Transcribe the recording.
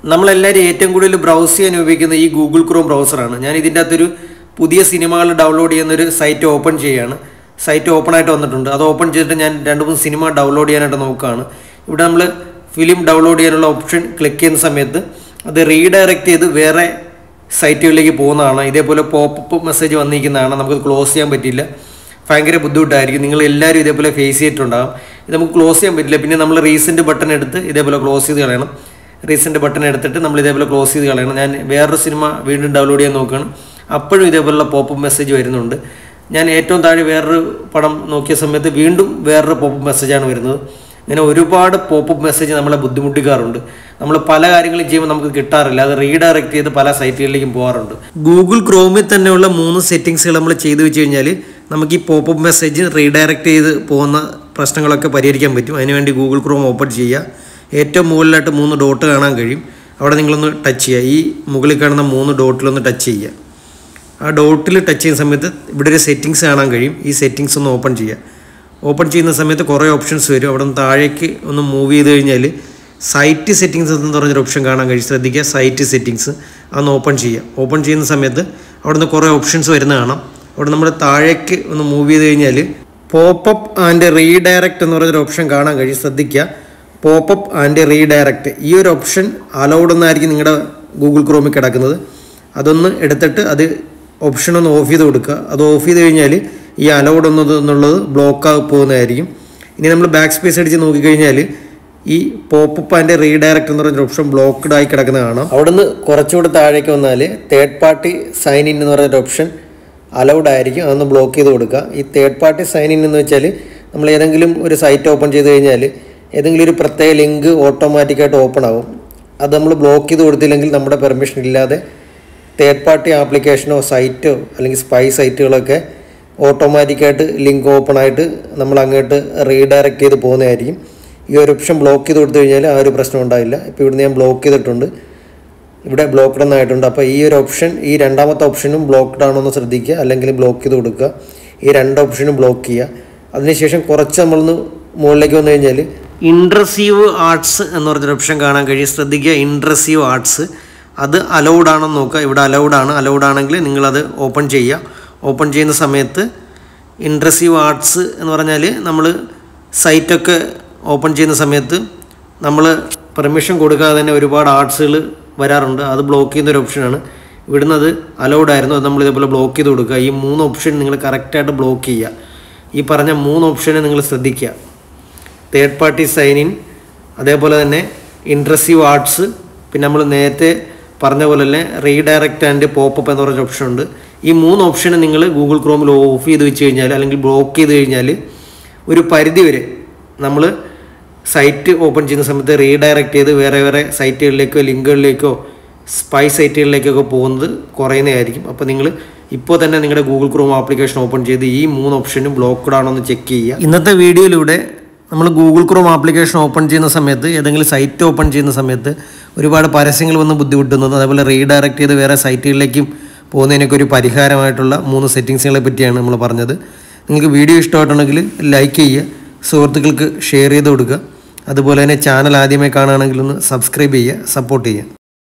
നമ്മളെല്ലാവരും ഏറ്റവും കൂടുതൽ ബ്രൗസ് ചെയ്യാൻ ഉപയോഗിക്കുന്ന ഈ ഗൂഗിൾ ക്രോം ബ്രൗസറാണ് ഞാൻ ഇതിൻ്റെ അകത്തൊരു പുതിയ സിനിമകൾ ഡൗൺലോഡ് ചെയ്യുന്നൊരു സൈറ്റ് ഓപ്പൺ ചെയ്യുകയാണ് സൈറ്റ് ഓപ്പൺ ആയിട്ട് വന്നിട്ടുണ്ട് അത് ഓപ്പൺ ചെയ്തിട്ട് ഞാൻ രണ്ട് മൂന്ന് സിനിമ ഡൗൺലോഡ് ചെയ്യാനായിട്ട് നോക്കുകയാണ് ഇവിടെ നമ്മൾ ഫിലിം ഡൗൺലോഡ് ചെയ്യാനുള്ള ഓപ്ഷൻ ക്ലിക്ക് ചെയ്യുന്ന സമയത്ത് അത് റീഡയറക്റ്റ് ചെയ്ത് വേറെ സൈറ്റുകളിലേക്ക് പോകുന്നതാണ് ഇതേപോലെ പോപ്പപ്പ് മെസ്സേജ് വന്നിരിക്കുന്നതാണ് നമുക്ക് ക്ലോസ് ചെയ്യാൻ പറ്റില്ല ഭയങ്കര ബുദ്ധിമുട്ടായിരിക്കും നിങ്ങൾ എല്ലാവരും ഇതേപോലെ ഫേസ് ചെയ്തിട്ടുണ്ടാകും ഇത് നമുക്ക് ക്ലോസ് ചെയ്യാൻ പറ്റില്ല പിന്നെ നമ്മൾ റീസെൻറ്റ് ബട്ടൺ എടുത്ത് ഇതേപോലെ ക്ലോസ് ചെയ്ത് കളയണം റീസെൻറ്റ് ബട്ടൺ എടുത്തിട്ട് നമ്മൾ ഇതേപോലെ ക്ലോസ് ചെയ്ത് കളയണം ഞാൻ വേറൊരു സിനിമ വീണ്ടും ഡൗൺലോഡ് ചെയ്യാൻ നോക്കുകയാണ് അപ്പോഴും ഇതേപോലുള്ള പോപ്പപ്പ് മെസ്സേജ് വരുന്നുണ്ട് ഞാൻ ഏറ്റവും താഴെ വേറൊരു പടം നോക്കിയ സമയത്ത് വീണ്ടും വേറൊരു പോപ്പപ്പ് മെസ്സേജാണ് വരുന്നത് ഇങ്ങനെ ഒരുപാട് പോപ്പപ്പ് മെസ്സേജ് നമ്മളെ ബുദ്ധിമുട്ടിക്കാറുണ്ട് നമ്മൾ പല കാര്യങ്ങളും ചെയ്യുമ്പോൾ നമുക്ക് കിട്ടാറില്ല അത് റീഡയറക്റ്റ് ചെയ്ത് പല സൈറ്റുകളിലേക്കും പോകാറുണ്ട് ഗൂഗിൾ ക്രോമിൽ തന്നെയുള്ള മൂന്ന് സെറ്റിങ്സുകൾ നമ്മൾ ചെയ്തു വെച്ച് കഴിഞ്ഞാൽ നമുക്ക് ഈ പോപ്പപ്പ് മെസ്സേജ് റീഡയറക്റ്റ് ചെയ്ത് പോകുന്ന പ്രശ്നങ്ങളൊക്കെ പരിഹരിക്കാൻ പറ്റും അതിനുവേണ്ടി ഗൂഗിൾ ക്രോം ഓപ്പൺ ചെയ്യുക ഏറ്റവും മുകളിലായിട്ട് മൂന്ന് ഡോട്ട് കാണാൻ കഴിയും അവിടെ നിങ്ങളൊന്ന് ടച്ച് ചെയ്യുക ഈ മുകളിൽ കാണുന്ന മൂന്ന് ഡോട്ടിലൊന്ന് ടച്ച് ചെയ്യുക ആ ഡോട്ടിൽ ടച്ച് ചെയ്യുന്ന സമയത്ത് ഇവിടെ ഒരു സെറ്റിങ്സ് കാണാൻ കഴിയും ഈ സെറ്റിങ്സ് ഒന്ന് ഓപ്പൺ ചെയ്യുക ഓപ്പൺ ചെയ്യുന്ന സമയത്ത് കുറേ ഓപ്ഷൻസ് വരും അവിടെ നിന്ന് താഴേക്ക് ഒന്ന് മൂവ് ചെയ്ത് കഴിഞ്ഞാൽ സൈറ്റ് സെറ്റിങ്സ് എന്ന് പറഞ്ഞൊരു ഓപ്ഷൻ കാണാൻ കഴിയും ശ്രദ്ധിക്കുക സൈറ്റ് സെറ്റിങ്സ് അതൊന്ന് ഓപ്പൺ ചെയ്യുക ഓപ്പൺ ചെയ്യുന്ന സമയത്ത് അവിടെ നിന്ന് കുറേ ഓപ്ഷൻസ് വരുന്ന കാണാം അവിടെ നമ്മൾ താഴേക്ക് ഒന്ന് മൂവ് ചെയ്ത് കഴിഞ്ഞാൽ പോപ്പപ്പ് ആൻഡ് റീഡയറക്റ്റ് എന്ന് പറഞ്ഞൊരു ഓപ്ഷൻ കാണാൻ കഴിയും ശ്രദ്ധിക്കുക പോപ്പപ്പ് ആൻഡ് റീഡയറക്റ്റ് ഈ ഒരു ഓപ്ഷൻ അലൗഡ് എന്നായിരിക്കും നിങ്ങളുടെ ഗൂഗിൾ ക്രോമിൽ കിടക്കുന്നത് അതൊന്ന് എടുത്തിട്ട് അത് ഓപ്ഷൻ ഒന്ന് ഓഫ് ചെയ്ത് കൊടുക്കുക അത് ഓഫ് ചെയ്ത് കഴിഞ്ഞാൽ ഈ അലൗഡ് എന്നത് എന്നുള്ളത് ബ്ലോക്ക് ആയി പോകുന്നതായിരിക്കും ഇനി നമ്മൾ ബാക്ക് സ്പേസ് അടിച്ച് നോക്കിക്കഴിഞ്ഞാൽ ഈ പോപ്പപ്പ് ആൻഡ് റീഡയറക്റ്റ് എന്ന് പറഞ്ഞ ഓപ്ഷൻ ബ്ലോക്ക്ഡ് ആയി കിടക്കുന്ന കാണാം അവിടുന്ന് കുറച്ചുകൂടെ താഴേക്ക് വന്നാൽ തേർഡ് പാർട്ടി സൈൻ ഇൻ എന്ന് പറഞ്ഞൊരു ഓപ്ഷൻ അലൗഡ് ആയിരിക്കും അതൊന്ന് ബ്ലോക്ക് ചെയ്ത് കൊടുക്കുക ഈ തേർഡ് പാർട്ടി സൈൻ ഇൻ എന്ന് വെച്ചാൽ നമ്മൾ ഏതെങ്കിലും ഒരു സൈറ്റ് ഓപ്പൺ ചെയ്ത് കഴിഞ്ഞാൽ ഏതെങ്കിലും ഒരു പ്രത്യേക ലിങ്ക് ഓട്ടോമാറ്റിക്കായിട്ട് ഓപ്പൺ ആവും അത് നമ്മൾ ബ്ലോക്ക് ചെയ്ത് കൊടുത്തില്ലെങ്കിൽ നമ്മുടെ പെർമിഷൻ ഇല്ലാതെ തേർഡ് പാർട്ടി ആപ്ലിക്കേഷനോ സൈറ്റോ അല്ലെങ്കിൽ സ്പൈ സൈറ്റുകളൊക്കെ ഓട്ടോമാറ്റിക്കായിട്ട് ലിങ്ക് ഓപ്പൺ ആയിട്ട് നമ്മൾ അങ്ങോട്ട് റീഡയറക്റ്റ് ചെയ്ത് പോകുന്നതായിരിക്കും ഈ ഒരു ഓപ്ഷൻ ബ്ലോക്ക് ചെയ്ത് കൊടുത്തു കഴിഞ്ഞാൽ ആ ഒരു പ്രശ്നം ഉണ്ടാവില്ല ഇപ്പോൾ ഇവിടുന്ന് ഞാൻ ബ്ലോക്ക് ചെയ്തിട്ടുണ്ട് ഇവിടെ ബ്ലോക്ക്ഡ് എന്നായിട്ടുണ്ട് അപ്പോൾ ഈ ഒരു ഓപ്ഷൻ ഈ രണ്ടാമത്തെ ഓപ്ഷനും ബ്ലോക്ക്ഡ് ആണോ എന്ന് ശ്രദ്ധിക്കുക അല്ലെങ്കിൽ ബ്ലോക്ക് ചെയ്ത് കൊടുക്കുക ഈ രണ്ട് ഓപ്ഷനും ബ്ലോക്ക് ചെയ്യുക അതിനുശേഷം കുറച്ച് നമ്മളൊന്ന് മുകളിലേക്ക് വന്നു കഴിഞ്ഞാൽ ഇൻട്രസീവ് ആർട്സ് എന്ന് പറഞ്ഞൊരു ഓപ്ഷൻ കാണാൻ കഴിയും ശ്രദ്ധിക്കുക ഇൻട്രസീവ് ആർട്സ് അത് അലൗഡ് ആണെന്ന് നോക്കുക ഇവിടെ അലൗഡ് ആണ് അലൗഡ് ആണെങ്കിൽ നിങ്ങളത് ഓപ്പൺ ചെയ്യുക ഓപ്പൺ ചെയ്യുന്ന സമയത്ത് ഇൻട്രസീവ് ആർട്സ് എന്ന് പറഞ്ഞാൽ നമ്മൾ സൈറ്റൊക്കെ ഓപ്പൺ ചെയ്യുന്ന സമയത്ത് നമ്മൾ പെർമിഷൻ കൊടുക്കാതെ തന്നെ ഒരുപാട് ആർട്സുകൾ വരാറുണ്ട് അത് ബ്ലോക്ക് ചെയ്യുന്ന ഒരു ഓപ്ഷനാണ് ഇവിടുന്ന് അത് അലൗഡ് ആയിരുന്നു അത് നമ്മൾ ഇതേപോലെ ബ്ലോക്ക് ചെയ്ത് കൊടുക്കുക ഈ മൂന്ന് ഓപ്ഷൻ നിങ്ങൾ കറക്റ്റായിട്ട് ബ്ലോക്ക് ചെയ്യുക ഈ പറഞ്ഞ മൂന്ന് ഓപ്ഷനെ നിങ്ങൾ ശ്രദ്ധിക്കുക തേർഡ് പാർട്ടി സൈൻ ഇൻ അതേപോലെ തന്നെ ഇൻട്രസീവ് ആർട്സ് പിന്നെ നമ്മൾ നേരത്തെ പറഞ്ഞ പോലെ തന്നെ റീഡയറക്റ്റ് ആൻഡ് പോപ്പപ്പ് എന്ന് പറഞ്ഞ ഓപ്ഷൻ ഉണ്ട് ഈ മൂന്ന് ഓപ്ഷൻ നിങ്ങൾ ഗൂഗിൾ ക്രോമിൽ ഓഫ് ചെയ്ത് വെച്ച് കഴിഞ്ഞാൽ അല്ലെങ്കിൽ ബ്ലോക്ക് ചെയ്ത് കഴിഞ്ഞാൽ ഒരു പരിധി വരെ നമ്മൾ സൈറ്റ് ഓപ്പൺ ചെയ്യുന്ന സമയത്ത് റീഡയറക്റ്റ് ചെയ്ത് വേറെ വേറെ സൈറ്റുകളിലേക്കോ ലിങ്കുകളിലേക്കോ സ്പൈ സൈറ്റുകളിലേക്കൊക്കെ പോകുന്നത് കുറയുന്നതായിരിക്കും അപ്പോൾ നിങ്ങൾ ഇപ്പോൾ തന്നെ നിങ്ങളുടെ ഗൂഗിൾ ക്രോം ആപ്ലിക്കേഷൻ ഓപ്പൺ ചെയ്ത് ഈ മൂന്ന് ഓപ്ഷനും ബ്ലോക്ക്ഡ് ആണോ എന്ന് ചെക്ക് ചെയ്യുക ഇന്നത്തെ വീഡിയോയിലൂടെ നമ്മൾ ഗൂഗിൾ ക്രോം ആപ്ലിക്കേഷൻ ഓപ്പൺ ചെയ്യുന്ന സമയത്ത് ഏതെങ്കിലും സൈറ്റ് ഓപ്പൺ ചെയ്യുന്ന സമയത്ത് ഒരുപാട് പരസ്യങ്ങൾ വന്ന് ബുദ്ധിമുട്ടുന്നത് അതേപോലെ റീഡയറക്റ്റ് ചെയ്ത് വേറെ സൈറ്റുകളിലേക്കും പോകുന്നതിനൊക്കെ ഒരു പരിഹാരമായിട്ടുള്ള മൂന്ന് സെറ്റിങ്സുകളെ പറ്റിയാണ് നമ്മൾ പറഞ്ഞത് നിങ്ങൾക്ക് വീഡിയോ ഇഷ്ടമായിട്ടുണ്ടെങ്കിൽ ലൈക്ക് ചെയ്യുക സുഹൃത്തുക്കൾക്ക് ഷെയർ ചെയ്ത് കൊടുക്കുക അതുപോലെ തന്നെ ചാനൽ ആദ്യമായി കാണുകയാണെങ്കിൽ ഒന്ന് സബ്സ്ക്രൈബ് ചെയ്യുക സപ്പോർട്ട് ചെയ്യുക